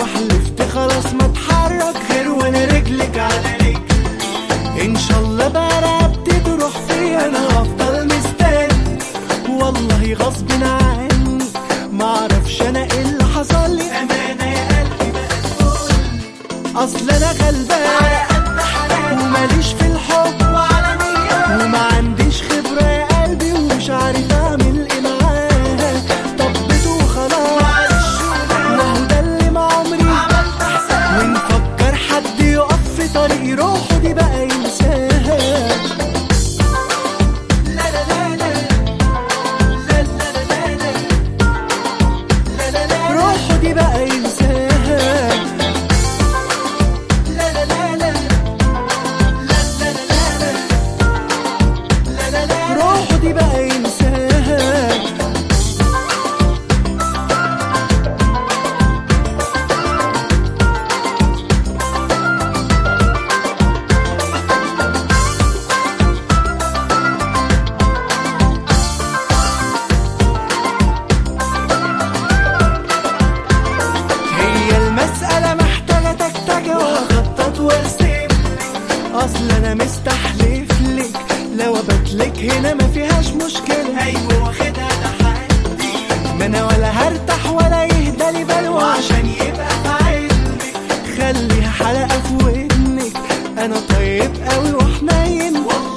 وحلفت خلاص ما اتحرك غير وانا رجلك على رجلي ان شاء الله بقى رقبتي تروح فيا انا هفضل مستني والله غصب عني معرفش انا ايه اللي حصل لي امانه يا قلبي بقى تقولي اصل انا غلبان وماليش في الحب وعلى نية وما عنديش خبرة يا قلبي ومش عارف اعمل ايه معاه طبت وخلاص ما هو ده اللي مع عمري ونفكر حد يقف في طريقي روحه دي بقى ينساها لا لا لا لا لا لا لا لا لا لا لا روحه دي بقى ينساها لا لا لا لا روحه دي بقى ينساها هي المسألة محتاجة تكتكة وهخطط وارسم اصل انا مستحلف لك لو ابتلك هنا ما فيهاش مشكلة ايوه واخدها تحدي ما انا ولا هرتاح ولا يهدى لي بال وعشان يبقى في علمك خليها حلقة في ودنك انا طيب قوي وحنين والله